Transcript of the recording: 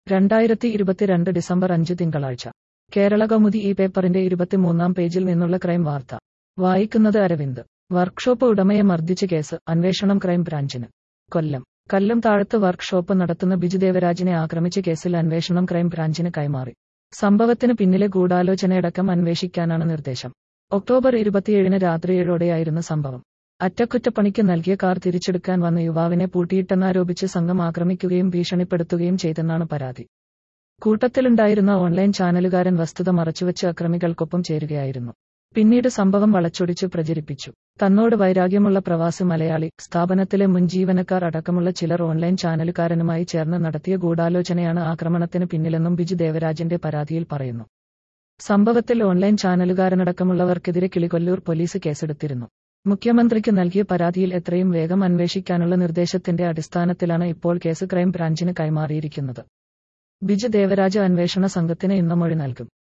രണ്ടായിരത്തി ഇരുപത്തിരണ്ട് ഡിസംബർ അഞ്ച് തിങ്കളാഴ്ച കേരള കൗമുദി ഈ പേപ്പറിന്റെ ഇരുപത്തിമൂന്നാം പേജിൽ നിന്നുള്ള ക്രൈം വാർത്ത വായിക്കുന്നത് അരവിന്ദ് വർക്ക്ഷോപ്പ് ഉടമയെ മർദ്ദിച്ച കേസ് അന്വേഷണം ക്രൈം ബ്രാഞ്ചിന് കൊല്ലം കല്ലും താഴത്ത് വർക്ക്ഷോപ്പ് നടത്തുന്ന ബിജു ദേവരാജിനെ ആക്രമിച്ച കേസിൽ അന്വേഷണം ക്രൈം ബ്രാഞ്ചിന് കൈമാറി സംഭവത്തിന് പിന്നിലെ ഗൂഢാലോചനയടക്കം അന്വേഷിക്കാനാണ് നിർദ്ദേശം ഒക്ടോബർ ഇരുപത്തിയേഴിന് രാത്രി ഏഴോടെയായിരുന്നു സംഭവം അറ്റകുറ്റപ്പണിക്ക് നൽകിയ കാർ തിരിച്ചെടുക്കാൻ വന്ന യുവാവിനെ പൂട്ടിയിട്ടെന്നാരോപിച്ച് സംഘം ആക്രമിക്കുകയും ഭീഷണിപ്പെടുത്തുകയും ചെയ്തെന്നാണ് പരാതി കൂട്ടത്തിലുണ്ടായിരുന്ന ഓൺലൈൻ ചാനലുകാരൻ വസ്തുത മറച്ചുവെച്ച് അക്രമികൾക്കൊപ്പം ചേരുകയായിരുന്നു പിന്നീട് സംഭവം വളച്ചൊടിച്ച് പ്രചരിപ്പിച്ചു തന്നോട് വൈരാഗ്യമുള്ള പ്രവാസി മലയാളി സ്ഥാപനത്തിലെ മുൻ ജീവനക്കാർ അടക്കമുള്ള ചിലർ ഓൺലൈൻ ചാനലുകാരനുമായി ചേർന്ന് നടത്തിയ ഗൂഢാലോചനയാണ് ആക്രമണത്തിന് പിന്നിലെന്നും ബിജു ദേവരാജന്റെ പരാതിയിൽ പറയുന്നു സംഭവത്തിൽ ഓൺലൈൻ ചാനലുകാരനടക്കമുള്ളവർക്കെതിരെ കിളികൊല്ലൂർ പോലീസ് കേസെടുത്തിരുന്നു മുഖ്യമന്ത്രിക്ക് നൽകിയ പരാതിയിൽ എത്രയും വേഗം അന്വേഷിക്കാനുള്ള നിർദ്ദേശത്തിന്റെ അടിസ്ഥാനത്തിലാണ് ഇപ്പോൾ കേസ് ക്രൈം ബ്രാഞ്ചിന് കൈമാറിയിരിക്കുന്നത് ബിജു ദേവരാജ അന്വേഷണ സംഘത്തിന് ഇന്ന് മൊഴി നൽകും